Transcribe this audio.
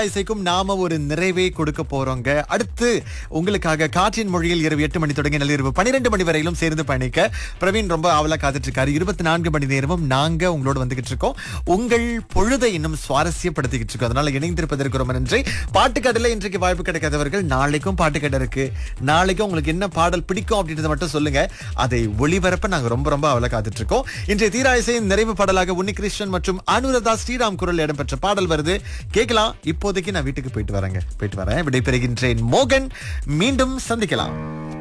இசைக்கும் நாம ஒரு நிறைவை கொடுக்க போறோங்க அடுத்து உங்களுக்காக காற்றின் மொழியில் இரவு எட்டு மணி தொடங்கி நள்ளிரவு பன்னிரெண்டு மணி வரையிலும் சேர்ந்து பயணிக்க பிரவீன் ரொம்ப ஆவலா காத்துட்டு இருக்காரு இருபத்தி நான்கு மணி நேரமும் நாங்க உங்களோட வந்துகிட்டு இருக்கோம் உங்கள் பொழுதை இன்னும் சுவாரஸ்யப்படுத்திக்கிட்டு இருக்கோம் அதனால இணைந்திருப்பதற்கு ரொம்ப நன்றி பாட்டு கடல இன்றைக்கு வாய்ப்பு கிடைக்காதவர்கள் நாளைக்கும் பாட்டு கடை இருக்கு நாளைக்கும் உங்களுக்கு என்ன பாடல் பிடிக்கும் அப்படின்றத மட்டும் சொல்லுங்க அதை ஒளிபரப்ப நாங்க ரொம்ப ரொம்ப அவல காத்துட்டு இருக்கோம் இன்றைய தீரா இசையின் நிறைவு பாடலாக உன்னிகிருஷ்ணன் மற்றும் அனுரதா ஸ்ரீராம் குரல் இடம்பெற்ற பாடல் வருது கேட்கலாம் இப்போதைக்கு நான் வீட்டுக்கு போயிட்டு வரேங்க போயிட்டு வரேன் விடைபெறுகின்றேன் மோகன் மீண்டும் சந்திக்கலாம்